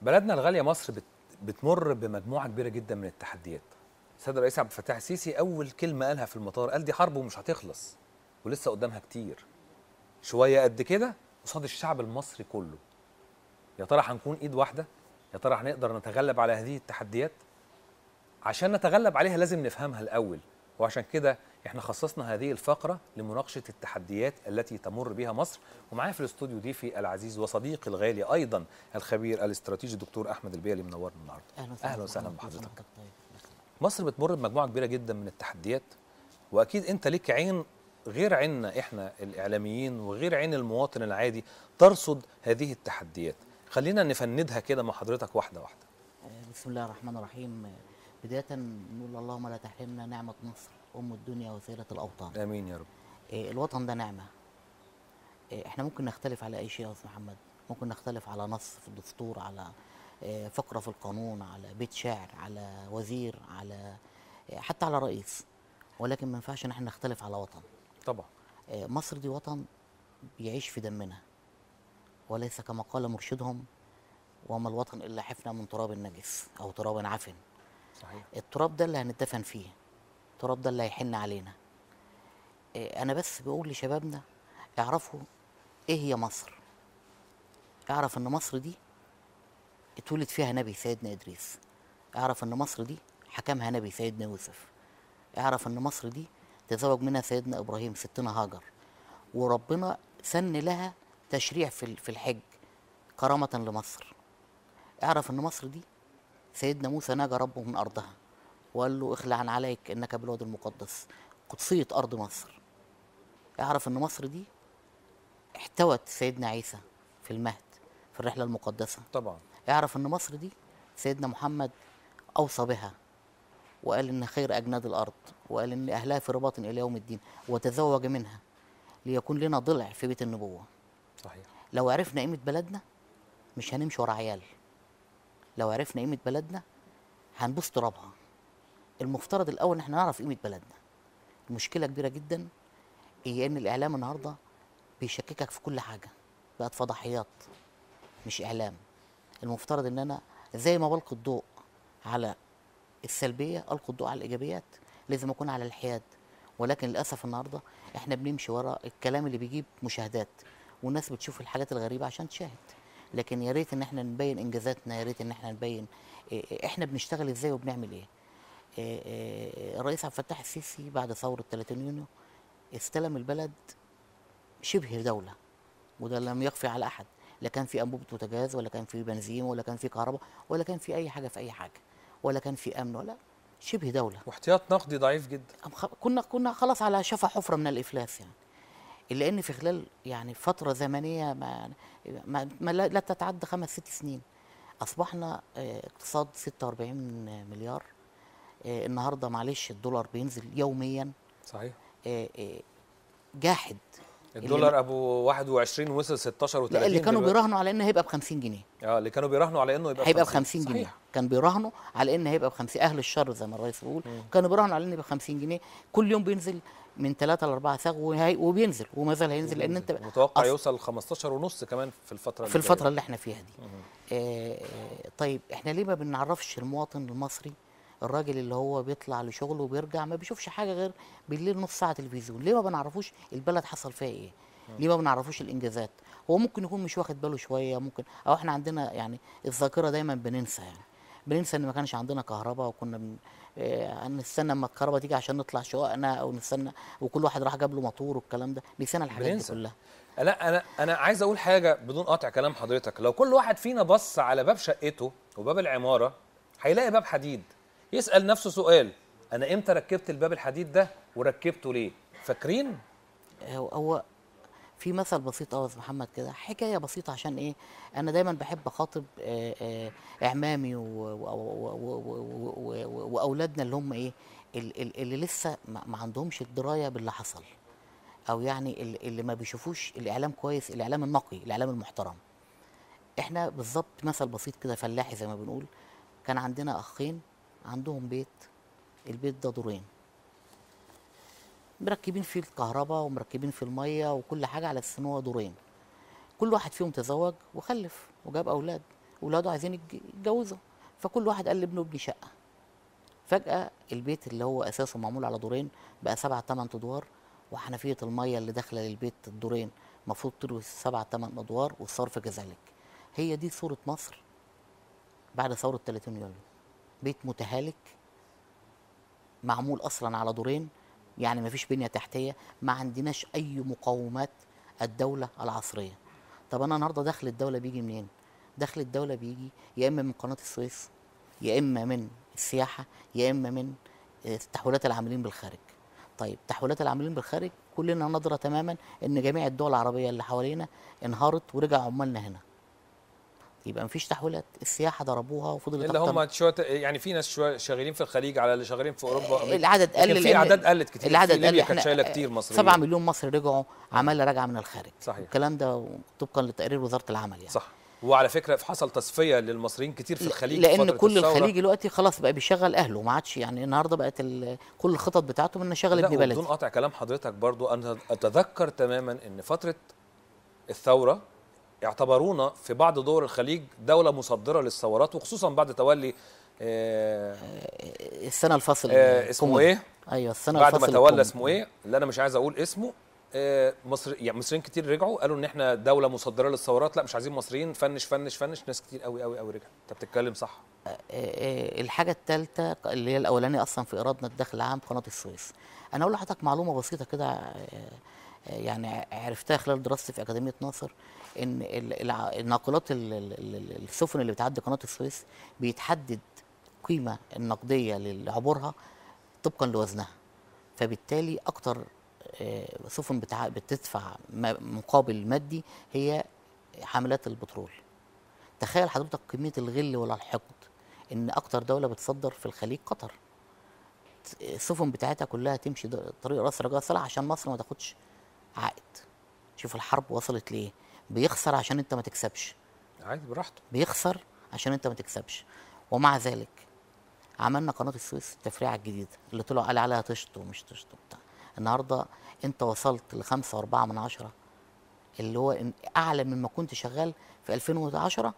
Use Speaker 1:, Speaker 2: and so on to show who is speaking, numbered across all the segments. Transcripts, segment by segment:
Speaker 1: بلدنا الغاليه مصر بت بتمر بمجموعه كبيره جدا من التحديات السيد الرئيس عبد الفتاح السيسي اول كلمه قالها في المطار قال دي حرب ومش هتخلص ولسه قدامها كتير شويه قد كده قصاد الشعب المصري كله يا ترى هنكون ايد واحده يا ترى هنقدر نتغلب على هذه التحديات عشان نتغلب عليها لازم نفهمها الاول وعشان كده احنا خصصنا هذه الفقره لمناقشه التحديات التي تمر بها مصر ومعايا في الاستوديو ضيفي العزيز وصديقي الغالي ايضا الخبير الاستراتيجي الدكتور احمد البيلي منورنا النهارده
Speaker 2: اهلا
Speaker 1: اهلا وسهلا
Speaker 2: محمد.
Speaker 1: بحضرتك
Speaker 2: طيب.
Speaker 1: مصر بتمر بمجموعه كبيره جدا من التحديات واكيد انت ليك عين غير عيننا احنا الاعلاميين وغير عين المواطن العادي ترصد هذه التحديات خلينا نفندها كده مع حضرتك واحده واحده
Speaker 2: آه، بسم الله الرحمن الرحيم آه، بداية نقول اللهم لا تحرمنا نعمة مصر أم الدنيا وسيلة الأوطان
Speaker 1: امين يا رب
Speaker 2: آه، الوطن ده نعمة آه، احنا ممكن نختلف على أي شيء يا أستاذ محمد ممكن نختلف على نص في الدستور على آه، فقرة في القانون على بيت شعر على وزير على آه، حتى على رئيس ولكن ما ينفعش ان احنا نختلف على وطن
Speaker 1: طبعا
Speaker 2: آه، مصر دي وطن بيعيش في دمنا وليس كما قال مرشدهم وما الوطن إلا حفنة من تراب نجس أو تراب عفن
Speaker 1: صحيح
Speaker 2: التراب ده اللي هنتدفن فيه التراب ده اللي هيحن علينا آه، أنا بس بقول لشبابنا اعرفوا إيه هي مصر اعرف إن مصر دي اتولد فيها نبي سيدنا إدريس اعرف إن مصر دي حكمها نبي سيدنا يوسف اعرف إن مصر دي تزوج منها سيدنا إبراهيم ستنا هاجر وربنا سن لها تشريع في ال- في الحج كرامة لمصر اعرف ان مصر دي سيدنا موسى ناجى ربه من ارضها وقال له اخلع عن عليك انك بالواد المقدس قدسية ارض مصر اعرف ان مصر دي احتوت سيدنا عيسى في المهد في الرحلة المقدسة
Speaker 1: طبعا
Speaker 2: اعرف ان مصر دي سيدنا محمد اوصى بها وقال ان خير اجناد الارض وقال ان اهلها في رباط الى يوم الدين وتزوج منها ليكون لنا ضلع في بيت النبوه
Speaker 1: صحيح
Speaker 2: لو عرفنا قيمه بلدنا مش هنمشي ورا عيال لو عرفنا قيمه بلدنا هنبوس ترابها المفترض الاول ان احنا نعرف قيمه بلدنا المشكله كبيره جدا هي ان الاعلام النهارده بيشككك في كل حاجه بقت فضحيات مش اعلام المفترض ان انا زي ما بلقي الضوء على السلبيه القي الضوء على الايجابيات لازم اكون على الحياد ولكن للاسف النهارده احنا بنمشي ورا الكلام اللي بيجيب مشاهدات والناس بتشوف الحاجات الغريبه عشان تشاهد لكن يا ريت ان احنا نبين انجازاتنا يا ريت ان احنا نبين إيه- إيه احنا بنشتغل ازاي وبنعمل ايه إيه- إيه الرئيس عبد الفتاح السيسي بعد ثوره 30 يونيو استلم البلد شبه دوله وده لم يخفي على احد لا كان في انبوبه بوتاجاز ولا كان في بنزين ولا كان في كهرباء ولا كان في اي حاجه في اي حاجه ولا كان في امن ولا شبه دوله
Speaker 1: واحتياط نقدي ضعيف جدا
Speaker 2: أم خ- كنا كنا خلاص على شفا حفره من الافلاس يعني الا ان في خلال يعني فتره زمنيه ما, ما, ما لا لا تتعدى خمس ست سنين اصبحنا آه، اقتصاد 46 مليار آه، النهارده معلش الدولار بينزل يوميا
Speaker 1: صحيح
Speaker 2: آه، آه، جاحد اللي
Speaker 1: الدولار ابو 21 وصل 16 و30
Speaker 2: لا اللي كانوا
Speaker 1: دلوقتي.
Speaker 2: بيراهنوا على انه هيبقى ب 50 جنيه
Speaker 1: اه اللي كانوا بيراهنوا على انه يبقى
Speaker 2: هيبقى ب 50 جنيه
Speaker 1: صحيح.
Speaker 2: كان بيراهنوا على ان هيبقى ب 50 اهل الشر زي ما الرئيس بيقول كانوا بيراهنوا على ان يبقى ب 50 جنيه كل يوم بينزل من 3 ل 4 ساغ وهي- وبينزل وما زال هينزل لان انت
Speaker 1: متوقع
Speaker 2: أص-
Speaker 1: يوصل 15 ونص كمان في الفتره
Speaker 2: في
Speaker 1: اللي
Speaker 2: الفتره اللي احنا فيها دي آه آه، طيب احنا ليه ما بنعرفش المواطن المصري الراجل اللي هو بيطلع لشغله وبيرجع ما بيشوفش حاجه غير بالليل نص ساعه تلفزيون ليه ما بنعرفوش البلد حصل فيها ايه ليه ما بنعرفوش الانجازات هو ممكن يكون مش واخد باله شويه ممكن او احنا عندنا يعني الذاكره دايما بننسى يعني بننسى ان ما كانش عندنا كهرباء وكنا بن... آه نستنى اما الكهرباء تيجي عشان نطلع شققنا او نستنى وكل واحد راح جاب له موتور والكلام ده نسينا الحاجات دي
Speaker 1: بننسى.
Speaker 2: كلها
Speaker 1: لا انا انا عايز اقول حاجه بدون قطع كلام حضرتك لو كل واحد فينا بص على باب شقته وباب العماره هيلاقي باب حديد يسال نفسه سؤال انا امتى ركبت الباب الحديد ده وركبته ليه فاكرين
Speaker 2: هو هو في مثل بسيط قوي يا أستاذ محمد كده حكايه بسيطه عشان ايه انا دايما بحب اخاطب آه، آه، اعمامي و- و- و- و- و- و- و- واولادنا اللي هم ايه ال- ال- اللي لسه ما ما عندهمش الدرايه باللي حصل او يعني ال- اللي ما بيشوفوش الاعلام كويس الاعلام النقي الاعلام المحترم احنا بالظبط مثل بسيط كده فلاحي زي ما بنقول كان عندنا اخين عندهم بيت البيت ده دورين مركبين فيه الكهرباء ومركبين فيه الميه وكل حاجه على اساس ان هو دورين كل واحد فيهم تزوج وخلف وجاب اولاد ولاده عايزين يتج- يتجوزوا فكل واحد قال لابنه ابني شقه فجاه البيت اللي هو اساسه معمول على دورين بقى سبع تمن ادوار وحنفيه الميه اللي داخله للبيت الدورين المفروض تروي سبع تمن ادوار والصرف كذلك هي دي صوره مصر بعد ثوره 30 يوليو بيت متهالك معمول اصلا على دورين يعني ما فيش بنيه تحتيه ما عندناش اي مقومات الدوله العصريه طب انا النهارده دخل الدوله بيجي منين دخل الدوله بيجي يا اما من قناه السويس يا اما من السياحه يا اما من آه، تحويلات العاملين بالخارج طيب تحويلات العاملين بالخارج كلنا ندرى تماما ان جميع الدول العربيه اللي حوالينا انهارت ورجع عمالنا هنا يبقى مفيش تحويلات السياحه ضربوها وفضلت
Speaker 1: اللي
Speaker 2: أكتر
Speaker 1: هم شويه يعني في ناس شويه شغالين في الخليج على اللي شغالين في اوروبا وأمريكا.
Speaker 2: العدد قل
Speaker 1: لكن في
Speaker 2: لأن
Speaker 1: اعداد قلت كتير
Speaker 2: العدد
Speaker 1: في ليبيا
Speaker 2: قل
Speaker 1: كانت
Speaker 2: احنا
Speaker 1: شايله كتير مصريين
Speaker 2: 7 مليون مصري رجعوا عماله راجعه من الخارج
Speaker 1: صحيح.
Speaker 2: الكلام ده طبقا لتقرير وزاره العمل يعني
Speaker 1: صح وعلى فكره حصل تصفيه للمصريين كتير في الخليج
Speaker 2: لان
Speaker 1: فترة
Speaker 2: كل
Speaker 1: الثورة.
Speaker 2: الخليج دلوقتي خلاص بقى بيشغل اهله ما عادش يعني النهارده بقت ال- كل الخطط بتاعته انه شغل
Speaker 1: لا
Speaker 2: ابن
Speaker 1: وبدون
Speaker 2: بلدي
Speaker 1: قطع كلام حضرتك برضو انا اتذكر تماما ان فتره الثوره اعتبرونا في بعض دول الخليج دوله مصدره للثورات وخصوصا بعد تولي آه
Speaker 2: السنه الفصل
Speaker 1: آه اسمه
Speaker 2: الكوموني.
Speaker 1: ايه
Speaker 2: ايوه السنه
Speaker 1: بعد ما
Speaker 2: الفصل
Speaker 1: تولى
Speaker 2: الكوموني.
Speaker 1: اسمه ايه اللي انا مش عايز اقول اسمه آه، مصر يعني مصريين كتير رجعوا قالوا ان احنا دوله مصدره للثورات لا مش عايزين مصريين فنش فنش فنش ناس كتير قوي قوي قوي رجعوا انت بتتكلم صح
Speaker 2: آه، آه، الحاجه الثالثه اللي هي الاولانيه اصلا في ايرادنا الدخل العام قناه السويس انا اقول لحضرتك معلومه بسيطه كده آه، آه، يعني عرفتها خلال دراستي في اكاديميه ناصر ان ال- الع- الناقلات ال- ال- ال- السفن اللي بتعدي قناه السويس بيتحدد قيمه النقديه لعبورها طبقا لوزنها فبالتالي اكتر آه، سفن بتع- بتدفع م- مقابل مادي هي حاملات البترول تخيل حضرتك كميه الغل ولا الحقد ان اكتر دوله بتصدر في الخليج قطر السفن بتاعتها كلها تمشي د- طريق راس رجاء صالح عشان مصر ما تاخدش عائد شوف الحرب وصلت ليه بيخسر عشان انت ما تكسبش
Speaker 1: عادي براحته
Speaker 2: بيخسر عشان انت ما تكسبش ومع ذلك عملنا قناه السويس التفريعه الجديده اللي طلعوا قال عليها تشط ومش تشط وبتاع النهارده انت وصلت لخمسة وأربعة من عشرة اللي هو إن- اعلى مما كنت شغال في 2010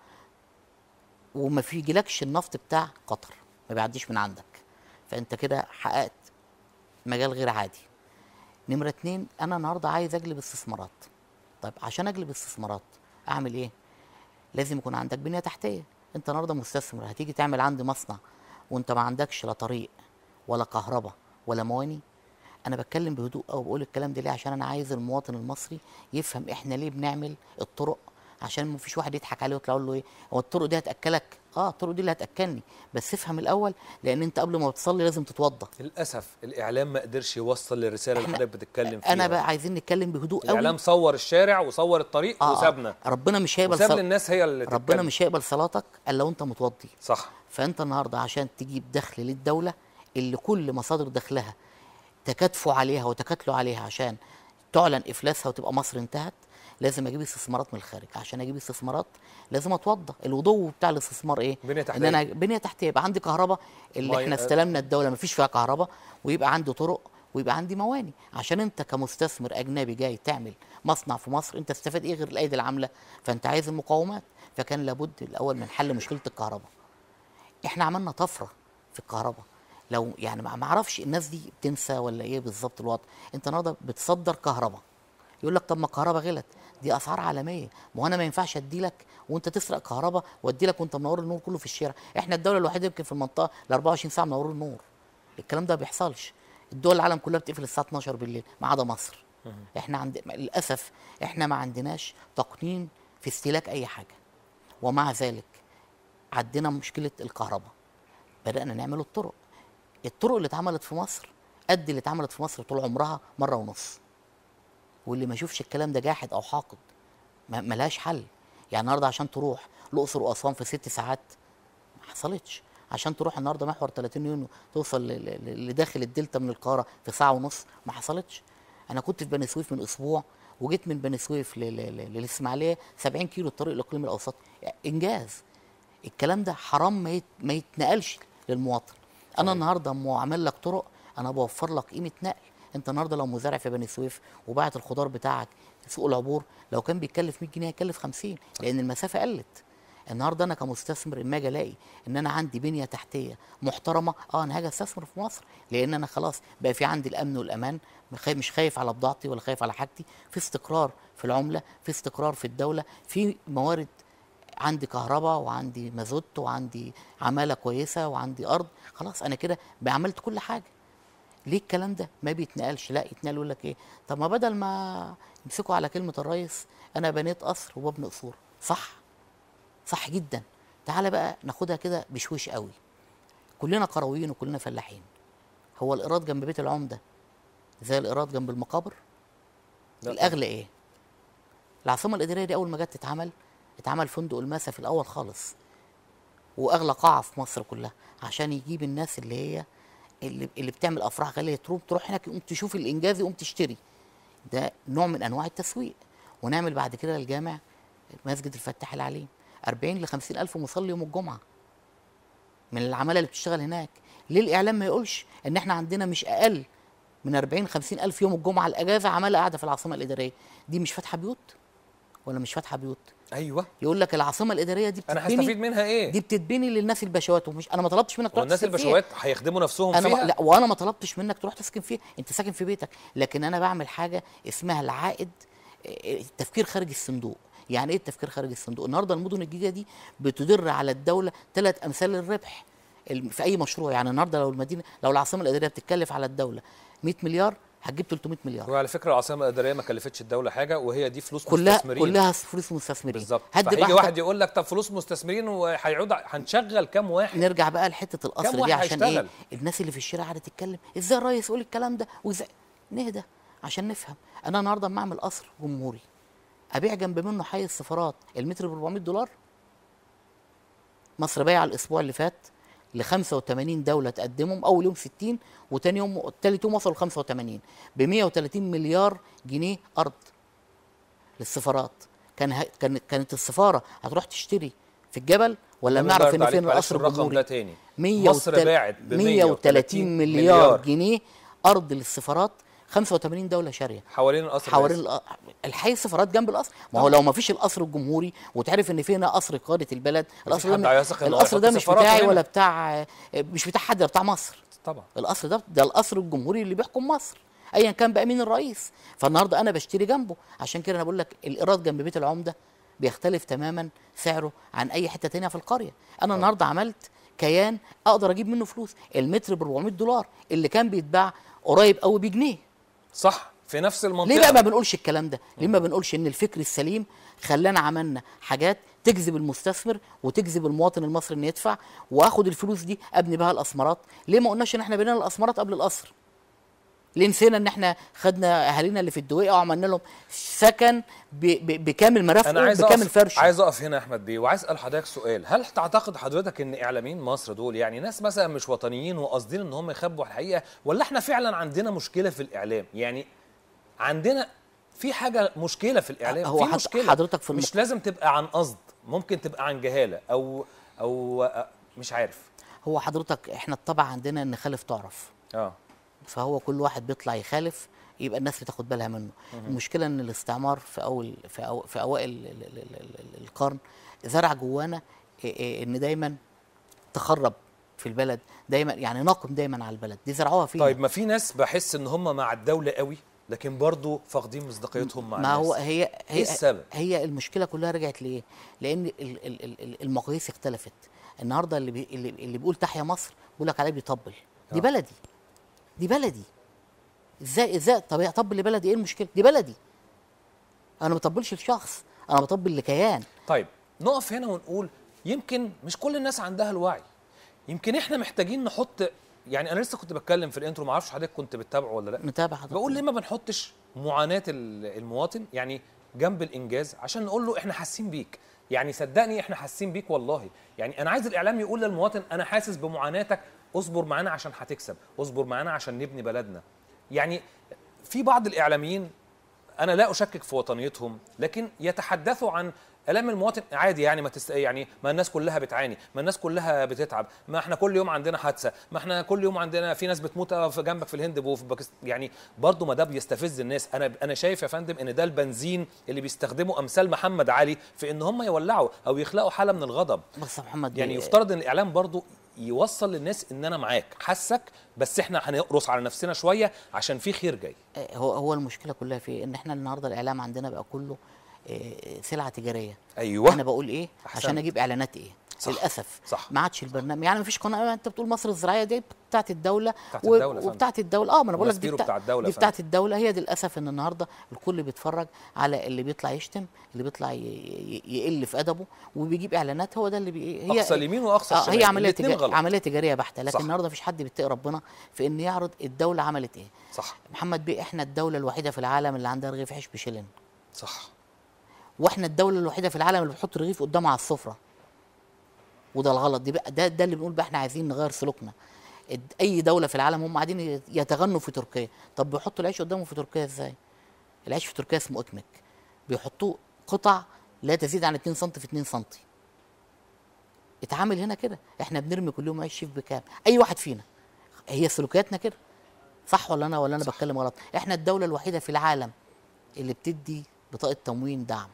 Speaker 2: وما فيجيلكش النفط بتاع قطر ما بيعديش من عندك فانت كده حققت مجال غير عادي نمرة اتنين انا النهارده عايز اجلب استثمارات طيب عشان اجلب استثمارات اعمل ايه لازم يكون عندك بنيه تحتيه انت النهارده مستثمر هتيجي تعمل عندي مصنع وانت ما عندكش لا طريق ولا كهرباء ولا مواني انا بتكلم بهدوء او بقول الكلام ده ليه عشان انا عايز المواطن المصري يفهم احنا ليه بنعمل الطرق عشان ما فيش واحد يضحك عليه ويطلع يقول له ايه هو الطرق دي هتاكلك اه الطرق دي اللي هتاكلني بس افهم الاول لان انت قبل ما تصلي لازم تتوضى
Speaker 1: للاسف الاعلام ما قدرش يوصل للرساله اللي
Speaker 2: إحنا-
Speaker 1: حضرتك بتتكلم فيها
Speaker 2: انا بقى عايزين نتكلم بهدوء قوي
Speaker 1: الاعلام صور الشارع وصور الطريق
Speaker 2: آه، آه.
Speaker 1: وسابنا
Speaker 2: ربنا مش هيقبل
Speaker 1: وساب
Speaker 2: صل...
Speaker 1: للناس هي اللي
Speaker 2: ربنا
Speaker 1: تتكلم.
Speaker 2: مش هيقبل صلاتك الا وانت متوضي
Speaker 1: صح
Speaker 2: فانت النهارده عشان تجيب دخل للدوله اللي كل مصادر دخلها تكاتفوا عليها وتكاتلوا عليها عشان تعلن افلاسها وتبقى مصر انتهت لازم اجيب استثمارات من الخارج عشان اجيب استثمارات لازم اتوضى الوضوء بتاع الاستثمار ايه
Speaker 1: بنية
Speaker 2: ان
Speaker 1: تحتية.
Speaker 2: انا بنيه تحتيه يبقى عندي كهرباء اللي
Speaker 1: مية.
Speaker 2: احنا استلمنا الدوله ما فيش فيها كهرباء ويبقى عندي طرق ويبقى عندي مواني عشان انت كمستثمر اجنبي جاي تعمل مصنع في مصر انت تستفاد ايه غير الايدي العامله فانت عايز المقاومات فكان لابد الاول من حل مشكله الكهرباء احنا عملنا طفره في الكهرباء لو يعني ما ما اعرفش الناس دي بتنسى ولا ايه بالظبط الوضع انت النهارده بتصدر كهرباء يقول لك طب ما الكهرباء غلت دي اسعار عالميه ما هو انا ما ينفعش ادي لك وانت تسرق كهرباء وادي لك وانت منور النور كله في الشارع احنا الدوله الوحيده يمكن في المنطقه ال 24 ساعه منور النور الكلام ده ما بيحصلش الدول العالم كلها بتقفل الساعه 12 بالليل ما عدا مصر احنا عند للاسف احنا ما عندناش تقنين في استهلاك اي حاجه ومع ذلك عندنا مشكله الكهرباء بدانا نعمل الطرق الطرق اللي اتعملت في مصر قد اللي اتعملت في مصر طول عمرها مره ونص واللي ما يشوفش الكلام ده جاحد او حاقد ما- ملهاش حل يعني النهارده عشان تروح الاقصر واسوان في ست ساعات ما حصلتش عشان تروح النهارده محور 30 يونيو توصل ل- ل- ل- لداخل الدلتا من القاهره في ساعه ونص ما حصلتش انا كنت في بني سويف من اسبوع وجيت من بني سويف ل- ل- ل- للاسماعيليه 70 كيلو الطريق الاقليمي الاوسط انجاز الكلام ده حرام ما يت- ما يتنقلش للمواطن انا النهارده اما اعمل لك طرق انا بوفر لك قيمه نقل انت النهارده لو مزارع في بني سويف وباعت الخضار بتاعك في سوق العبور لو كان بيتكلف 100 جنيه هيكلف 50 لان المسافه قلت النهارده انا كمستثمر اما اجي الاقي ان انا عندي بنيه تحتيه محترمه اه انا هاجي استثمر في مصر لان انا خلاص بقى في عندي الامن والامان مخ- مش خايف على بضاعتي ولا خايف على حاجتي في استقرار في العمله في استقرار في الدوله في موارد عندي كهرباء وعندي مازوت وعندي عماله كويسه وعندي ارض خلاص انا كده بقى عملت كل حاجه ليه الكلام ده ما بيتنقلش لا يتنقل يقول لك ايه طب ما بدل ما يمسكوا على كلمه الرئيس انا بنيت قصر وببني قصور صح صح جدا تعالى بقى ناخدها كده بشويش قوي كلنا قرويين وكلنا فلاحين هو الايراد جنب بيت العمده زي الايراد جنب المقابر
Speaker 1: لا
Speaker 2: الاغلى ايه العاصمه الاداريه دي اول ما جت تتعمل اتعمل فندق الماسة في الاول خالص واغلى قاعه في مصر كلها عشان يجيب الناس اللي هي اللي, اللي بتعمل افراح غاليه تروح تروح هناك يقوم تشوف الانجاز يقوم تشتري ده نوع من انواع التسويق ونعمل بعد كده الجامع مسجد الفتاح العليم 40 ل 50 الف مصلي يوم الجمعه من العماله اللي بتشتغل هناك ليه الاعلام ما يقولش ان احنا عندنا مش اقل من 40 50 الف يوم الجمعه الاجازه عماله قاعده في العاصمه الاداريه دي مش فاتحه بيوت ولا مش فاتحه بيوت
Speaker 1: ايوه
Speaker 2: يقول لك العاصمه الاداريه دي
Speaker 1: انا
Speaker 2: بتتبني
Speaker 1: هستفيد منها ايه
Speaker 2: دي بتتبني للناس البشوات ومش انا ما طلبتش منك تروح
Speaker 1: والناس
Speaker 2: تسكن فيها.
Speaker 1: البشوات هيخدموا نفسهم
Speaker 2: انا ما
Speaker 1: فيها
Speaker 2: لا وانا ما طلبتش منك تروح تسكن فيها انت ساكن في بيتك لكن انا بعمل حاجه اسمها العائد إيه، التفكير خارج الصندوق يعني ايه التفكير خارج الصندوق النهارده المدن الجديده دي بتدر على الدوله ثلاث امثال الربح الم- في اي مشروع يعني النهارده لو المدينه لو العاصمه الاداريه بتتكلف على الدوله 100 مليار هتجيب 300 مليار
Speaker 1: وعلى فكره العاصمه الاداريه ما كلفتش الدوله حاجه وهي دي فلوس
Speaker 2: كلها
Speaker 1: مستثمرين
Speaker 2: كلها فلوس مستثمرين
Speaker 1: بالظبط
Speaker 2: هدي
Speaker 1: فهيجي
Speaker 2: بقى
Speaker 1: واحد يقول لك طب فلوس مستثمرين وهيعود ع- هنشغل كام واحد
Speaker 2: نرجع بقى لحته القصر
Speaker 1: كم
Speaker 2: دي
Speaker 1: واحد
Speaker 2: عشان ايه
Speaker 1: هيشتغل؟
Speaker 2: الناس اللي في الشارع قاعده تتكلم ازاي الرئيس يقول الكلام ده وازاي نهدى عشان نفهم انا النهارده اما اعمل قصر جمهوري ابيع جنب منه حي السفارات المتر ب 400 دولار مصر بايعه الاسبوع اللي فات ل 85 دوله تقدمهم اول يوم 60 وتاني يوم تالت يوم وصلوا 85 ب 130 مليار جنيه ارض للسفارات كان ه... كان كانت السفاره هتروح تشتري في الجبل ولا
Speaker 1: نعمل
Speaker 2: نعرف
Speaker 1: ضرب
Speaker 2: ان
Speaker 1: عليك،
Speaker 2: فين
Speaker 1: معلش
Speaker 2: القصر
Speaker 1: الرقم
Speaker 2: الجمهوري
Speaker 1: ده تاني
Speaker 2: 100
Speaker 1: مصر باعت ب
Speaker 2: 130 مليار جنيه ارض للسفارات 85 دوله شاريه
Speaker 1: حوالين القصر
Speaker 2: حوالين
Speaker 1: الرئيسي.
Speaker 2: الق- الحي السفارات جنب القصر ما هو لو ما فيش القصر الجمهوري وتعرف ان فينا قصر قاده البلد القصر
Speaker 1: حد
Speaker 2: ده
Speaker 1: هيثق إن هو
Speaker 2: القصر ده
Speaker 1: يحط
Speaker 2: مش
Speaker 1: سفارات
Speaker 2: بتاعي
Speaker 1: هنا.
Speaker 2: ولا بتاع مش بتاع حد ده بتاع مصر
Speaker 1: طبعا
Speaker 2: القصر ده ده القصر الجمهوري اللي بيحكم مصر ايا كان بقى مين الرئيس فالنهارده انا بشتري جنبه عشان كده انا بقول لك الايراد جنب بيت العمده بيختلف تماما سعره عن اي حته تانية في القريه انا النهارده عملت كيان اقدر اجيب منه فلوس المتر ب 400 دولار اللي كان بيتباع قريب قوي بجنيه
Speaker 1: صح في نفس المنطقه
Speaker 2: ليه بقى ما بنقولش الكلام ده ليه ما بنقولش ان الفكر السليم خلانا عملنا حاجات تجذب المستثمر وتجذب المواطن المصري انه يدفع واخد الفلوس دي ابني بها الاسمرات ليه ما قلناش ان احنا بنينا الاسمرات قبل القصر ليه نسينا ان احنا خدنا اهالينا اللي في الدويقه وعملنا لهم سكن ب- ب- بكامل
Speaker 1: انا
Speaker 2: مرافقه
Speaker 1: عايز
Speaker 2: بكامل
Speaker 1: أقف
Speaker 2: فرشه
Speaker 1: عايز اقف هنا يا احمد بيه وعايز اسال حضرتك سؤال هل تعتقد حضرتك ان اعلاميين مصر دول يعني ناس مثلا مش وطنيين وقاصدين ان هم يخبوا الحقيقه ولا احنا فعلا عندنا مشكله في الاعلام يعني عندنا في حاجه مشكله في الاعلام
Speaker 2: هو
Speaker 1: في
Speaker 2: حض-
Speaker 1: مشكله
Speaker 2: حضرتك في
Speaker 1: مش لازم تبقى عن قصد ممكن تبقى عن جهاله او او آه، مش عارف
Speaker 2: هو حضرتك احنا الطبع عندنا ان خالف تعرف
Speaker 1: اه
Speaker 2: فهو كل واحد بيطلع يخالف يبقى الناس بتاخد بالها منه المشكله ان الاستعمار في اول في, أو في اوائل ال- ال- ال- ال- القرن زرع جوانا إيه إيه ان دايما تخرب في البلد دايما يعني ناقم دايما على البلد دي زرعوها فينا
Speaker 1: طيب ما في ناس بحس ان هم مع الدوله قوي لكن برضه فاقدين مصداقيتهم مع
Speaker 2: ما هو
Speaker 1: الناس
Speaker 2: هي هي
Speaker 1: إيه السبب؟
Speaker 2: هي المشكله كلها رجعت ليه؟ لان ال- ال- ال- ال- المقاييس اختلفت النهارده اللي بي اللي, اللي بيقول تحيا مصر بيقول لك عليه بيطبل دي
Speaker 1: آه.
Speaker 2: بلدي دي بلدي ازاي ازاي طب اطبل لبلدي ايه المشكله؟ دي بلدي انا ما بطبلش لشخص انا بطبل لكيان
Speaker 1: طيب نقف هنا ونقول يمكن مش كل الناس عندها الوعي يمكن احنا محتاجين نحط يعني انا لسه كنت بتكلم في الانترو ما اعرفش حضرتك كنت بتتابعه ولا لا
Speaker 2: نتابع حضرتك
Speaker 1: بقول ليه ما بنحطش معاناه ال- المواطن يعني جنب الانجاز عشان نقول له احنا حاسين بيك يعني صدقني احنا حاسين بيك والله يعني انا عايز الاعلام يقول للمواطن انا حاسس بمعاناتك اصبر معانا عشان هتكسب اصبر معانا عشان نبني بلدنا يعني في بعض الاعلاميين انا لا اشكك في وطنيتهم لكن يتحدثوا عن الام المواطن عادي يعني ما تست... يعني ما الناس كلها بتعاني ما الناس كلها بتتعب ما احنا كل يوم عندنا حادثه ما احنا كل يوم عندنا في ناس بتموت في جنبك في الهند وفي باكستان يعني برضو ما ده بيستفز الناس انا انا شايف يا فندم ان ده البنزين اللي بيستخدمه امثال محمد علي في ان هم يولعوا او يخلقوا حاله من الغضب
Speaker 2: بص يا محمد
Speaker 1: يعني
Speaker 2: دي-
Speaker 1: يفترض ان الاعلام برضو يوصل للناس ان انا معاك حاسك بس احنا هنقرص على نفسنا شويه عشان في خير جاي
Speaker 2: آه، هو هو المشكله كلها في إيه؟ ان احنا النهارده الاعلام عندنا بقى كله آه، سلعه تجاريه
Speaker 1: ايوه
Speaker 2: انا بقول ايه
Speaker 1: أحسنت.
Speaker 2: عشان اجيب اعلانات ايه
Speaker 1: صح.
Speaker 2: للاسف
Speaker 1: صح.
Speaker 2: ما عادش البرنامج يعني ما فيش قناه انت بتقول مصر الزراعيه دي بتاعت الدوله
Speaker 1: بتاعت
Speaker 2: و-
Speaker 1: الدولة فندم.
Speaker 2: وبتاعت الدوله اه ما انا بقول لك دي
Speaker 1: والمسبيرو
Speaker 2: بتاع
Speaker 1: بتاع الدولة
Speaker 2: دي
Speaker 1: فندم.
Speaker 2: بتاعت الدوله هي دي للاسف ان النهارده الكل بيتفرج على اللي بيطلع يشتم اللي بيطلع ي- ي- يقل في ادبه وبيجيب اعلانات هو ده اللي بي هي
Speaker 1: اقصى اليمين واقصى
Speaker 2: آه
Speaker 1: الشمال
Speaker 2: هي عمليه
Speaker 1: الاتنين
Speaker 2: تجا...
Speaker 1: غلط.
Speaker 2: عمليه تجاريه بحته لكن
Speaker 1: صح.
Speaker 2: النهارده مفيش حد بيتقي ربنا في ان يعرض الدوله عملت ايه
Speaker 1: صح
Speaker 2: محمد بيه احنا الدوله الوحيده في العالم اللي عندها رغيف عيش بشلن
Speaker 1: صح
Speaker 2: واحنا الدوله الوحيده في العالم اللي بتحط رغيف قدامها على السفره وده الغلط دي بقى ده ده اللي بنقول بقى احنا عايزين نغير سلوكنا الد- اي دوله في العالم هم قاعدين يت- يتغنوا في تركيا طب بيحطوا العيش قدامهم في تركيا ازاي العيش في تركيا اسمه اكمك بيحطوه قطع لا تزيد عن 2 سم في 2 سم اتعامل هنا كده احنا بنرمي كل يوم عيش شيف بكام اي واحد فينا هي سلوكياتنا كده صح ولا انا ولا انا بتكلم غلط احنا الدوله الوحيده في العالم اللي بتدي بطاقه تموين دعم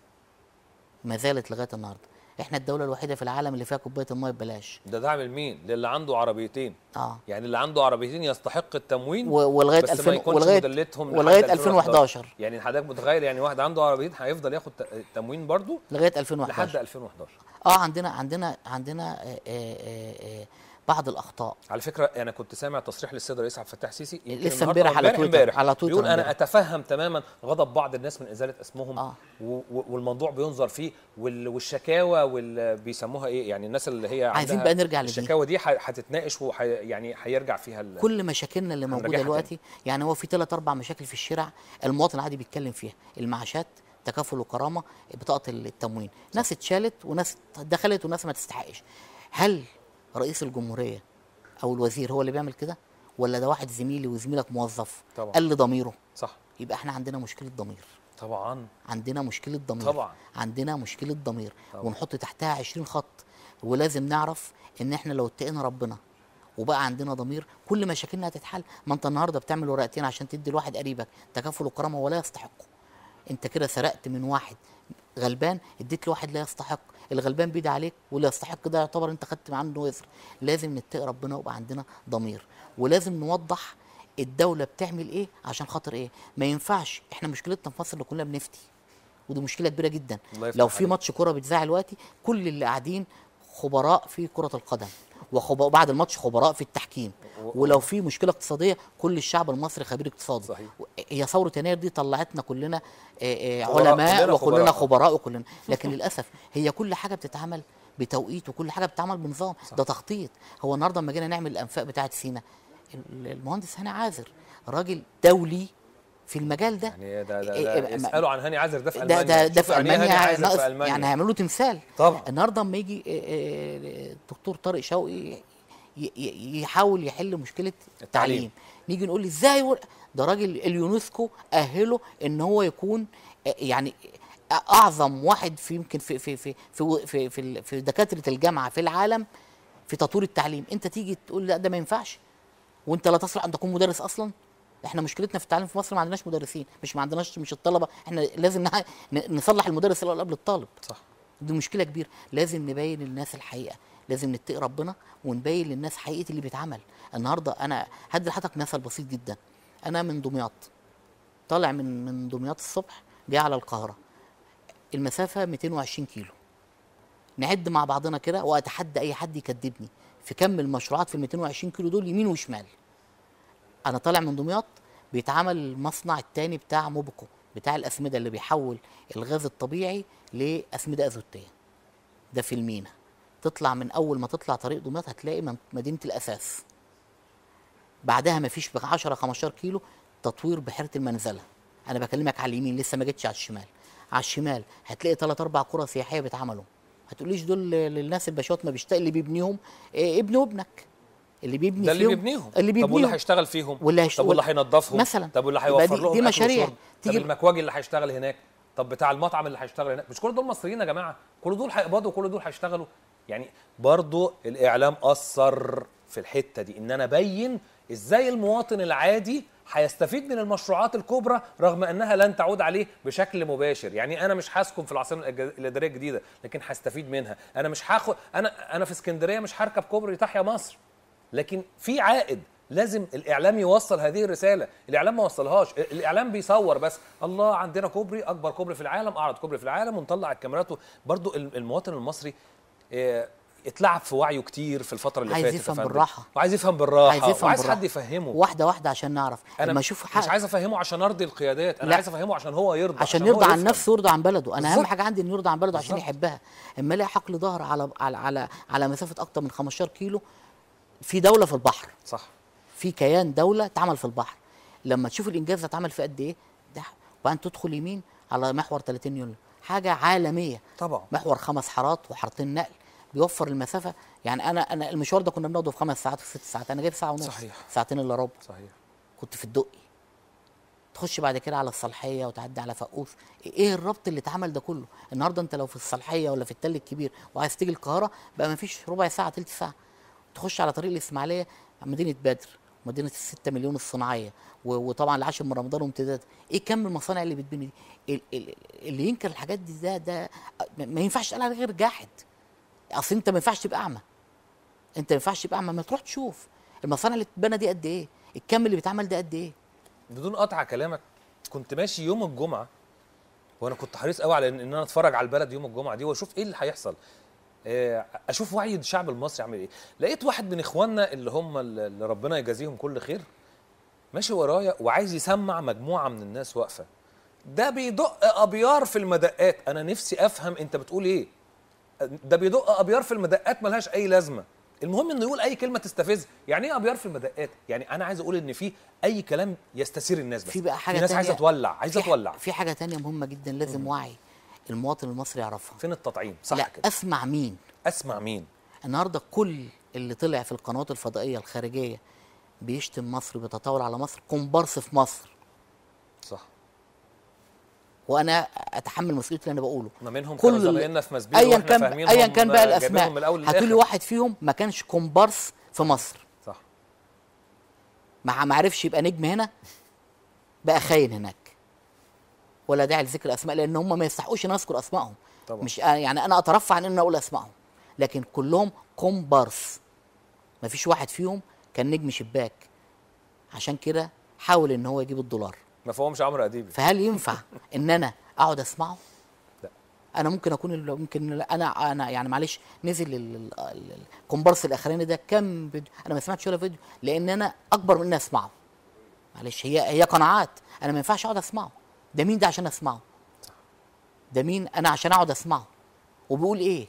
Speaker 2: ما زالت لغايه النهارده احنا الدوله الوحيده في العالم اللي فيها كوبايه الميه ببلاش
Speaker 1: ده دعم لمين للي عنده عربيتين
Speaker 2: اه
Speaker 1: يعني اللي عنده عربيتين يستحق التموين
Speaker 2: و- ولغايه
Speaker 1: بس
Speaker 2: 2000
Speaker 1: ما يكونش
Speaker 2: ولغايه
Speaker 1: مدلتهم لحد
Speaker 2: ولغايه 2011
Speaker 1: يعني حضرتك متخيل يعني واحد عنده عربيتين هيفضل ياخد ت- تموين برضه
Speaker 2: لغايه
Speaker 1: لحد
Speaker 2: 2011
Speaker 1: 2011
Speaker 2: اه عندنا عندنا عندنا آه آه آه آه بعض الاخطاء
Speaker 1: على فكره انا كنت سامع تصريح للسيد الرئيس عبد الفتاح السيسي يمكن
Speaker 2: لسه
Speaker 1: النهاردة
Speaker 2: امبارح على
Speaker 1: أو
Speaker 2: تويتر-
Speaker 1: امبارح
Speaker 2: على تويتر
Speaker 1: بيقول انا
Speaker 2: امبارح.
Speaker 1: اتفهم تماما غضب بعض الناس من ازاله اسمهم
Speaker 2: آه.
Speaker 1: و- و- والموضوع بينظر فيه وال- والشكاوى واللي بيسموها ايه يعني الناس اللي هي
Speaker 2: عايزين
Speaker 1: عندها
Speaker 2: بقى نرجع لدي.
Speaker 1: الشكاوى دي ح- هتتناقش وح يعني هيرجع فيها ال-
Speaker 2: كل مشاكلنا اللي موجوده
Speaker 1: هنراجعها
Speaker 2: دلوقتي يعني هو في ثلاث اربع مشاكل في الشارع المواطن العادي بيتكلم فيها المعاشات تكافل وكرامه بطاقه التموين ناس اتشالت وناس دخلت وناس ما تستحقش هل رئيس الجمهوريه او الوزير هو اللي بيعمل كده ولا ده واحد زميلي وزميلك موظف
Speaker 1: طبعا.
Speaker 2: قل ضميره
Speaker 1: صح
Speaker 2: يبقى احنا عندنا مشكله ضمير
Speaker 1: طبعا
Speaker 2: عندنا مشكله ضمير
Speaker 1: طبعا.
Speaker 2: عندنا مشكله ضمير
Speaker 1: طبعا.
Speaker 2: ونحط تحتها 20 خط ولازم نعرف ان احنا لو اتقينا ربنا وبقى عندنا ضمير كل مشاكلنا هتتحل ما انت النهارده بتعمل ورقتين عشان تدي لواحد قريبك تكافل وكرامه ولا يستحقه انت كده سرقت من واحد غلبان اديت لواحد لا يستحق الغلبان بيدي عليك واللي يستحق ده يعتبر انت خدت عنده وزر لازم نتقي ربنا ويبقى عندنا ضمير ولازم نوضح الدوله بتعمل ايه عشان خاطر ايه ما ينفعش احنا مشكلتنا في مصر اللي كلنا بنفتي ودي مشكله كبيره جدا
Speaker 1: الله يفتح
Speaker 2: لو في
Speaker 1: عليك.
Speaker 2: ماتش كوره بيتذاع دلوقتي كل اللي قاعدين خبراء في كره القدم وخبراء بعد الماتش خبراء في التحكيم
Speaker 1: و-
Speaker 2: ولو في مشكله اقتصاديه كل الشعب المصري خبير اقتصادي
Speaker 1: صحيح.
Speaker 2: هي ثوره يناير دي طلعتنا كلنا آه، آه،
Speaker 1: خبراء،
Speaker 2: علماء
Speaker 1: كلنا
Speaker 2: وكلنا
Speaker 1: خبراء.
Speaker 2: خبراء وكلنا لكن للاسف هي كل حاجه بتتعمل بتوقيت وكل حاجه بتتعمل بنظام ده تخطيط هو النهارده لما جينا نعمل الانفاق بتاعه سينا ال- المهندس هاني عازر راجل دولي في المجال ده
Speaker 1: يعني ده ده,
Speaker 2: إيه-
Speaker 1: ده
Speaker 2: إيه-
Speaker 1: اسالوا عن هاني عازر ده في
Speaker 2: ده
Speaker 1: المانيا
Speaker 2: ده ده
Speaker 1: شوفوا
Speaker 2: في
Speaker 1: يعني إيه
Speaker 2: المانيا
Speaker 1: هاني عازر
Speaker 2: ناقص
Speaker 1: في المانيا
Speaker 2: يعني هيعملوا له تمثال
Speaker 1: طبعا.
Speaker 2: النهارده اما يجي آه، آه، الدكتور طارق شوقي ي- ي- يحاول يحل مشكله
Speaker 1: التعليم.
Speaker 2: التعليم نيجي نقول ازاي و- ده راجل اليونسكو اهله ان هو يكون آه، يعني اعظم واحد في يمكن في في في في في, في, ال- في دكاتره الجامعه في العالم في تطوير التعليم انت تيجي تقول لا ده ما ينفعش وانت لا تصلح ان تكون مدرس اصلا احنا مشكلتنا في التعليم في مصر ما عندناش مدرسين مش ما عندناش مش الطلبه احنا لازم نع- ن- نصلح المدرس الاول قبل الطالب
Speaker 1: صح
Speaker 2: دي مشكله كبيره لازم نبين للناس الحقيقه لازم نتقي ربنا ونبين للناس حقيقه اللي بيتعمل النهارده انا هدي لحضرتك مثل بسيط جدا انا من دمياط طالع من من دمياط الصبح جاي على القاهره المسافه 220 كيلو نعد مع بعضنا كده واتحدى اي حد يكذبني في كم المشروعات في ال 220 كيلو دول يمين وشمال انا طالع من دمياط بيتعمل المصنع التاني بتاع موبكو بتاع الاسمده اللي بيحول الغاز الطبيعي لاسمده ازوتيه ده في المينا تطلع من اول ما تطلع طريق دمياط هتلاقي من- مدينه الاساس بعدها مفيش بقى 10 15 كيلو تطوير بحيره المنزله انا بكلمك على اليمين لسه ما جيتش على الشمال على الشمال هتلاقي ثلاث اربع قرى سياحيه بيتعملوا هتقوليش دول للناس الباشوات ما بيشتاق اللي بيبنيهم إيه ابن ابنك اللي بيبني
Speaker 1: ده اللي
Speaker 2: فيهم
Speaker 1: بيبنيهم
Speaker 2: اللي
Speaker 1: طب واللي
Speaker 2: بيبنيهم
Speaker 1: هيشتغل فيهم
Speaker 2: واللي هيشت-
Speaker 1: طب واللي هينظفهم
Speaker 2: مثلا.
Speaker 1: طب واللي
Speaker 2: يبقى
Speaker 1: هيوفر
Speaker 2: دي-
Speaker 1: لهم
Speaker 2: دي
Speaker 1: أكل
Speaker 2: مشاريع.
Speaker 1: وشرب؟ طب
Speaker 2: تيجي-
Speaker 1: المكواجي اللي هيشتغل هناك طب بتاع المطعم اللي هيشتغل هناك مش كل دول مصريين يا جماعه كل دول هيقبضوا وكل دول هيشتغلوا يعني برضو الاعلام اثر في الحته دي ان انا ابين ازاي المواطن العادي هيستفيد من المشروعات الكبرى رغم انها لن تعود عليه بشكل مباشر يعني انا مش هسكن في العاصمه الإج- الاداريه الجديده لكن هستفيد منها انا مش هاخد انا انا في اسكندريه مش هركب كوبري تحيا مصر لكن في عائد لازم الاعلام يوصل هذه الرساله الاعلام ما وصلهاش الاعلام بيصور بس الله عندنا كوبري اكبر كوبري في العالم اعرض كوبري في العالم ونطلع الكاميرات برضو المواطن المصري آه، اتلعب في وعيه كتير في الفتره اللي
Speaker 2: عايز
Speaker 1: فاتت يا
Speaker 2: يفهم
Speaker 1: فندم.
Speaker 2: بالراحه.
Speaker 1: وعايز يفهم بالراحه
Speaker 2: عايز يفهم
Speaker 1: وعايز
Speaker 2: بالراحة.
Speaker 1: حد يفهمه
Speaker 2: واحده واحده عشان نعرف
Speaker 1: انا
Speaker 2: لما اشوف
Speaker 1: مش
Speaker 2: حق
Speaker 1: عايز افهمه عشان ارضي القيادات انا
Speaker 2: لا.
Speaker 1: عايز افهمه عشان هو يرضى
Speaker 2: عشان
Speaker 1: هو
Speaker 2: يرضى عن
Speaker 1: يفهم.
Speaker 2: نفسه ويرضى عن بلده انا اهم
Speaker 1: بالظبط.
Speaker 2: حاجه عندي انه يرضى عن بلده عشان
Speaker 1: بالظبط.
Speaker 2: يحبها اما الاقي حقل ظهر على على على على مسافه اكتر من 15 كيلو في دوله في البحر
Speaker 1: صح
Speaker 2: في كيان دوله اتعمل في البحر لما تشوف الانجاز ده اتعمل في قد ايه ده وبعدين تدخل يمين على محور 30 يونيو حاجه عالميه
Speaker 1: طبعا
Speaker 2: محور خمس حارات وحارتين نقل بيوفر المسافه يعني انا انا المشوار ده كنا بناخده في خمس ساعات وفي ست ساعات انا جايب ساعه ونص
Speaker 1: صحيح.
Speaker 2: ساعتين الا ربع
Speaker 1: صحيح
Speaker 2: كنت في الدقي تخش بعد كده على الصالحيه وتعدي على فقوس ايه الربط اللي اتعمل ده كله النهارده انت لو في الصالحيه ولا في التل الكبير وعايز تيجي القاهره بقى ما فيش ربع ساعه تلت ساعه تخش على طريق الاسماعيليه مدينه بدر مدينه الستة مليون الصناعيه و- وطبعا العاشر من رمضان وامتداد ايه كم المصانع اللي بتبني دي ال- ال- اللي ينكر الحاجات دي ده ده ما ما ينفعش تقول عليه غير جاحد اصل انت ما ينفعش تبقى اعمى انت ما ينفعش تبقى اعمى ما تروح تشوف المصانع اللي بتتبنى دي قد ايه الكم اللي بيتعمل ده قد ايه
Speaker 1: بدون قطع كلامك كنت ماشي يوم الجمعه وانا كنت حريص قوي على ان إن انا اتفرج على البلد يوم الجمعه دي واشوف ايه اللي هيحصل آه، اشوف وعي الشعب المصري عامل ايه لقيت واحد من اخواننا اللي هم اللي ربنا يجازيهم كل خير ماشي ورايا وعايز يسمع مجموعه من الناس واقفه ده بيدق ابيار في المدقات انا نفسي افهم انت بتقول ايه ده بيدق ابيار في المدقات ملهاش اي لازمه المهم انه يقول اي كلمه تستفز يعني ايه ابيار في المدقات يعني انا عايز اقول ان في اي كلام يستثير الناس بس
Speaker 2: في بقى حاجه
Speaker 1: في ناس
Speaker 2: تانية
Speaker 1: عايزه تولع عايزه
Speaker 2: في ح-
Speaker 1: تولع
Speaker 2: في حاجه تانية مهمه جدا لازم وعي المواطن المصري يعرفها
Speaker 1: فين التطعيم صح
Speaker 2: لا
Speaker 1: كده
Speaker 2: اسمع مين
Speaker 1: اسمع مين
Speaker 2: النهارده كل اللي طلع في القنوات الفضائيه الخارجيه بيشتم مصر بيتطاول على مصر كومبارس في مصر
Speaker 1: صح
Speaker 2: وانا اتحمل مسؤوليه اللي انا بقوله
Speaker 1: ما منهم
Speaker 2: كل
Speaker 1: كانوا
Speaker 2: ال-
Speaker 1: زمايلنا في مسبيل
Speaker 2: ايا
Speaker 1: واحنا
Speaker 2: كان
Speaker 1: فاهمين
Speaker 2: ايا
Speaker 1: هم
Speaker 2: كان بقى
Speaker 1: جايبينهم
Speaker 2: الاسماء
Speaker 1: من الاول
Speaker 2: هاتوا لي
Speaker 1: للاخر
Speaker 2: واحد فيهم ما كانش كومبارس في مصر
Speaker 1: صح
Speaker 2: ما ما عرفش يبقى نجم هنا بقى خاين هناك ولا داعي لذكر اسماء لان هم ما يستحقوش ان اذكر اسمائهم
Speaker 1: طبعا.
Speaker 2: مش يعني انا اترفع عن ان اقول اسمائهم لكن كلهم كومبارس ما فيش واحد فيهم كان نجم شباك عشان كده حاول ان هو يجيب الدولار
Speaker 1: ما فهمش عمرو اديبي
Speaker 2: فهل ينفع ان انا اقعد اسمعه
Speaker 1: لا.
Speaker 2: انا ممكن اكون ال- ممكن انا انا يعني معلش نزل ال- ال- ال- الكومبارس الاخراني ده كام فيديو انا ما سمعتش ولا فيديو لان انا اكبر من اني اسمعه معلش هي هي قناعات انا ما ينفعش اقعد اسمعه ده مين ده عشان اسمعه ده مين انا عشان اقعد اسمعه وبيقول ايه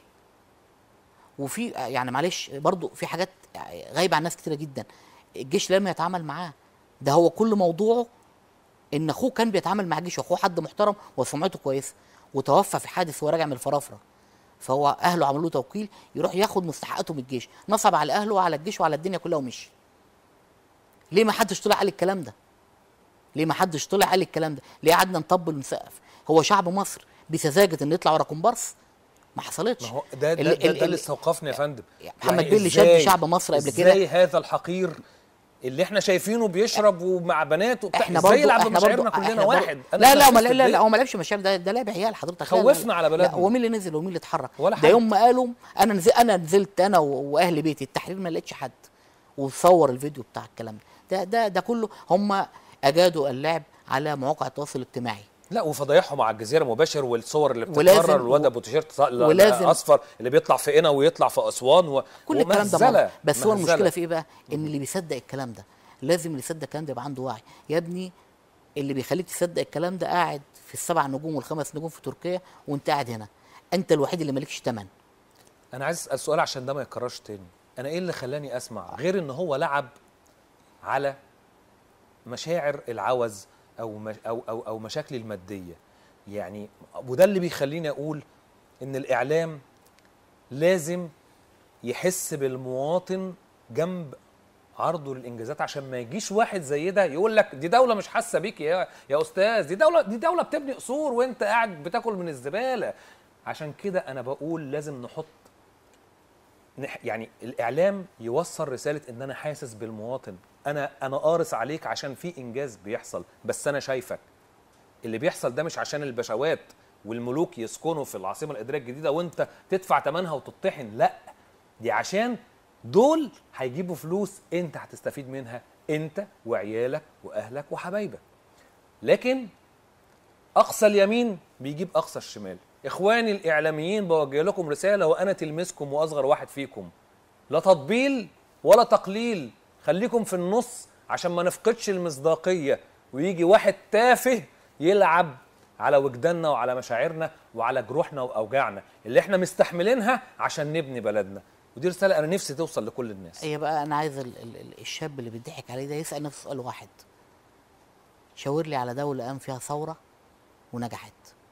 Speaker 2: وفي يعني معلش برضو في حاجات غايبه عن ناس كتيره جدا الجيش لم يتعامل معاه ده هو كل موضوعه ان اخوه كان بيتعامل مع الجيش واخوه حد محترم وسمعته كويسه وتوفى في حادث وهو راجع من الفرافره فهو اهله عملوا له توكيل يروح ياخد مستحقاته من الجيش نصب على اهله وعلى الجيش وعلى الدنيا كلها ومشي ليه ما حدش طلع قال الكلام ده ليه ما حدش طلع قال الكلام ده ليه قعدنا نطبل ونسقف هو شعب مصر بسذاجه انه يطلع ورا كومبارس ما حصلتش
Speaker 1: ما هو ده ده,
Speaker 2: ال-
Speaker 1: ده,
Speaker 2: ال-
Speaker 1: ده
Speaker 2: ال-
Speaker 1: اللي استوقفني يا فندم
Speaker 2: محمد
Speaker 1: يعني
Speaker 2: بيه اللي شد
Speaker 1: إزاي-
Speaker 2: شعب مصر قبل كده.
Speaker 1: ازاي هذا الحقير اللي احنا شايفينه بيشرب ومع بنات وبتاع
Speaker 2: احنا
Speaker 1: ازاي
Speaker 2: برضو
Speaker 1: يلعب
Speaker 2: احنا
Speaker 1: بمشاعرنا
Speaker 2: برضو
Speaker 1: كلنا
Speaker 2: احنا برضو
Speaker 1: واحد أنا
Speaker 2: لا لا
Speaker 1: اتنرفزت
Speaker 2: ما لا لا, لا
Speaker 1: اتضايقت.
Speaker 2: هو ما لعبش مشاعر ده ده لعب عيال حضرتك لا، لا،
Speaker 1: خوفنا
Speaker 2: لا.
Speaker 1: على بلدنا.
Speaker 2: لا هو مين اللي نزل ومين اللي اتحرك
Speaker 1: ولا
Speaker 2: ده
Speaker 1: حد.
Speaker 2: يوم ما قالوا انا نزل انا نزلت انا و- واهل بيتي التحرير ما لقيتش حد وصور الفيديو بتاع الكلام ده ده ده, ده كله هم اجادوا اللعب على مواقع التواصل الاجتماعي
Speaker 1: لا وفضايحهم على الجزيره مباشر والصور اللي
Speaker 2: ولازم-
Speaker 1: بتتكرر الواد ابو تيشيرت ص- لا-
Speaker 2: ولازم-
Speaker 1: لا اصفر اللي بيطلع في قنا ويطلع في اسوان و...
Speaker 2: كل الكلام ده
Speaker 1: ومهزلة،
Speaker 2: مرة. بس هو
Speaker 1: مهزلة.
Speaker 2: المشكله في ايه بقى ان اللي بيصدق الكلام ده لازم اللي يصدق الكلام ده يبقى عنده وعي يا ابني اللي بيخليك تصدق الكلام ده قاعد في السبع نجوم والخمس نجوم في تركيا وانت قاعد هنا انت الوحيد اللي مالكش تمن
Speaker 1: انا عايز اسال سؤال عشان ده ما يتكررش تاني انا ايه اللي خلاني اسمع غير ان هو لعب على مشاعر العوز او مش او او, أو مشاكلي الماديه يعني وده اللي بيخليني اقول ان الاعلام لازم يحس بالمواطن جنب عرضه للانجازات عشان ما يجيش واحد زي ده يقول لك دي دوله مش حاسه بيك يا يا استاذ دي دوله دي دوله بتبني قصور وانت قاعد بتاكل من الزباله عشان كده انا بقول لازم نحط نح- يعني الاعلام يوصل رساله ان انا حاسس بالمواطن انا انا قارص عليك عشان في انجاز بيحصل بس انا شايفك اللي بيحصل ده مش عشان البشوات والملوك يسكنوا في العاصمه الاداريه الجديده وانت تدفع ثمنها وتطحن لا دي عشان دول هيجيبوا فلوس انت هتستفيد منها انت وعيالك واهلك وحبايبك لكن اقصى اليمين بيجيب اقصى الشمال اخواني الاعلاميين بوجه لكم رساله وانا تلمسكم واصغر واحد فيكم لا تطبيل ولا تقليل خليكم في النص عشان ما نفقدش المصداقيه ويجي واحد تافه يلعب على وجداننا وعلى مشاعرنا وعلى جروحنا واوجاعنا اللي احنا مستحملينها عشان نبني بلدنا ودي رساله انا نفسي توصل لكل الناس
Speaker 2: هي بقى انا عايز ال- ال- ال- الشاب اللي بيضحك عليه ده يسال نفسه سؤال واحد شاور لي على دوله قام فيها ثوره ونجحت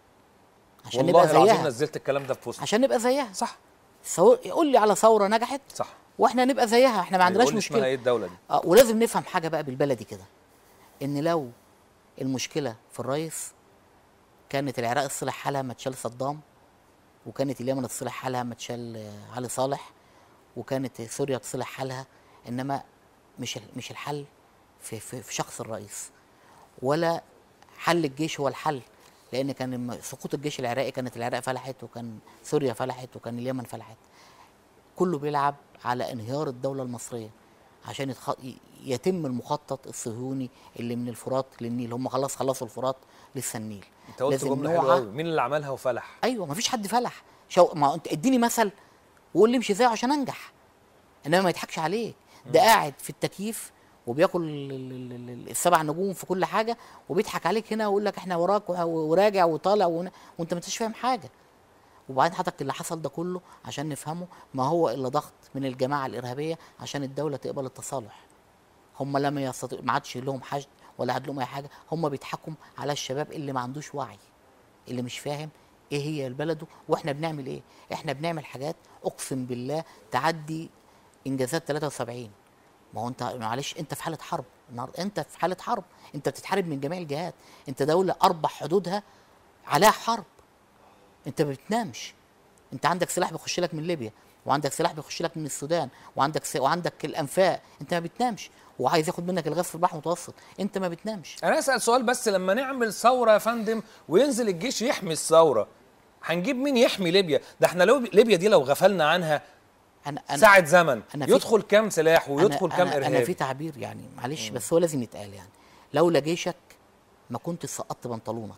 Speaker 2: عشان
Speaker 1: والله
Speaker 2: نبقى
Speaker 1: العظيم
Speaker 2: زيها
Speaker 1: نزلت الكلام ده في وسط
Speaker 2: عشان نبقى زيها
Speaker 1: صح
Speaker 2: ثور- يقول لي على ثوره نجحت
Speaker 1: صح
Speaker 2: واحنا نبقى زيها احنا ما عندناش
Speaker 1: يقول لي اسمها
Speaker 2: مشكله
Speaker 1: ايه الدوله دي
Speaker 2: اه ولازم نفهم حاجه بقى بالبلدي كده ان لو المشكله في الرئيس كانت العراق تصلح حالها ما تشال صدام وكانت اليمن تصلح حالها ما تشال آه، علي صالح وكانت سوريا تصلح حالها انما مش ال- مش الحل في في, في شخص الرئيس ولا حل الجيش هو الحل لان كان لما سقوط الجيش العراقي كانت العراق فلحت وكان سوريا فلحت وكان اليمن فلحت كله بيلعب على انهيار الدولة المصرية عشان يتخ... ي- يتم المخطط الصهيوني اللي من الفرات للنيل هم خلاص خلصوا الفرات لسه النيل
Speaker 1: انت قلت
Speaker 2: لازم
Speaker 1: جمله حلوه
Speaker 2: نوعى-
Speaker 1: قوي مين اللي عملها وفلح
Speaker 2: ايوه مفيش حد فلح شو... ما انت اديني مثل وقول لي امشي زيه عشان انجح انما ما يضحكش عليك ده قاعد في التكييف وبياكل ال- ال- ال- ال- السبع نجوم في كل حاجه وبيضحك عليك هنا ويقول لك احنا وراك وه- وراجع وطالع ون... وانت ما انتش فاهم حاجه وبعدين حضرتك اللي حصل ده كله عشان نفهمه ما هو الا ضغط من الجماعه الارهابيه عشان الدوله تقبل التصالح هم لم يستطيعوا ما عادش لهم حشد ولا عاد لهم اي حاجه هم بيضحكوا على الشباب اللي ما عندوش وعي اللي مش فاهم ايه هي بلده واحنا بنعمل ايه احنا بنعمل حاجات اقسم بالله تعدي انجازات 73 ما هو انت معلش انت في حاله حرب النهارده انت في حاله حرب انت بتتحارب من جميع الجهات انت دوله اربع حدودها عليها حرب انت ما بتنامش انت عندك سلاح بيخش لك من ليبيا وعندك سلاح بيخش لك من السودان وعندك س... وعندك الانفاق انت ما بتنامش وعايز ياخد منك الغاز في البحر المتوسط انت ما بتنامش
Speaker 1: انا اسال سؤال بس لما نعمل ثوره يا فندم وينزل الجيش يحمي الثوره هنجيب مين يحمي ليبيا ده احنا لو ليبيا دي لو غفلنا عنها
Speaker 2: انا انا
Speaker 1: ساعه زمن
Speaker 2: أنا في-
Speaker 1: يدخل كام سلاح ويدخل
Speaker 2: أنا
Speaker 1: كام
Speaker 2: أنا,
Speaker 1: ارهابي
Speaker 2: انا في تعبير يعني معلش بس هو لازم يتقال يعني لولا جيشك ما كنت سقطت بنطلونك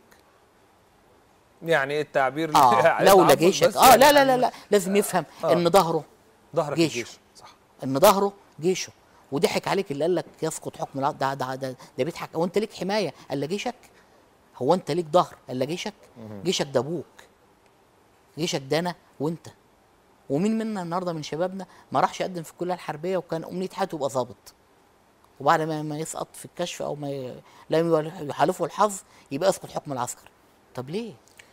Speaker 1: يعني ايه التعبير
Speaker 2: اه
Speaker 1: عليه
Speaker 2: لولا
Speaker 1: تعبد
Speaker 2: جيشك
Speaker 1: بس
Speaker 2: اه
Speaker 1: يعني
Speaker 2: لا لا لا لا لازم يفهم
Speaker 1: آه.
Speaker 2: ان ظهره
Speaker 1: ظهرك
Speaker 2: جيشه.
Speaker 1: الجيش صح
Speaker 2: ان ظهره جيشه وضحك عليك اللي قال لك يسقط حكم العدل ده ده ده, ده بيضحك هو انت ليك حمايه الا جيشك هو انت ليك ظهر الا جيشك جيشك ده ابوك جيشك ده انا وانت ومين منا النهارده من شبابنا ما راحش يقدم في الكليه الحربيه وكان امنيه حياته يبقى ظابط وبعد ما ما يسقط في الكشف او ما ي... لا يحالفه الحظ يبقى يسقط حكم العسكر طب ليه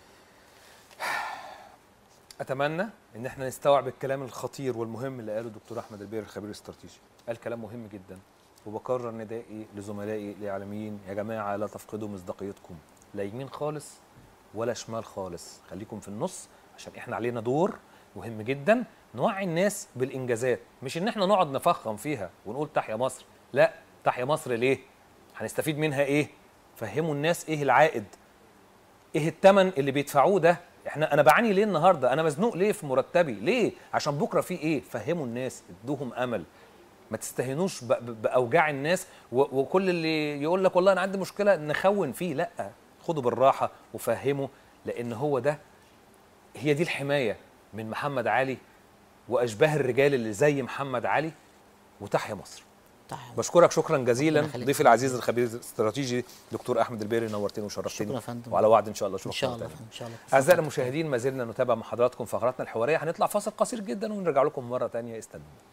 Speaker 1: اتمنى ان احنا نستوعب الكلام الخطير والمهم اللي قاله الدكتور احمد البير الخبير الاستراتيجي قال كلام مهم جدا وبكرر ندائي لزملائي الاعلاميين يا جماعه لا تفقدوا مصداقيتكم لا يمين خالص ولا شمال خالص خليكم في النص عشان احنا علينا دور مهم جدا نوعي الناس بالانجازات مش ان احنا نقعد نفخم فيها ونقول تحيا مصر لا تحيا مصر ليه هنستفيد منها ايه فهموا الناس ايه العائد ايه الثمن اللي بيدفعوه ده احنا انا بعاني ليه النهارده انا مزنوق ليه في مرتبي ليه عشان بكره في ايه فهموا الناس ادوهم امل ما تستهينوش ب- ب- باوجاع الناس و- وكل اللي يقول لك والله انا عندي مشكله نخون فيه لا خدوا بالراحه وفهموا لان هو ده هي دي الحمايه من محمد علي واشباه الرجال اللي زي محمد علي وتحيا مصر
Speaker 2: طيب.
Speaker 1: بشكرك شكرا جزيلا
Speaker 2: ربنا يخليك.
Speaker 1: ضيفي العزيز الخبير الاستراتيجي دكتور احمد البيري نورتني وشرفتني
Speaker 2: شكرا يا فندم.
Speaker 1: وعلى وعد ان شاء الله
Speaker 2: ان
Speaker 1: اشوفك
Speaker 2: شاء
Speaker 1: مرة
Speaker 2: الله
Speaker 1: تانية.
Speaker 2: ان شاء الله
Speaker 1: اعزائي المشاهدين ما زلنا نتابع مع حضراتكم فقراتنا الحواريه هنطلع فاصل قصير جدا ونرجع لكم مره تانية استنوا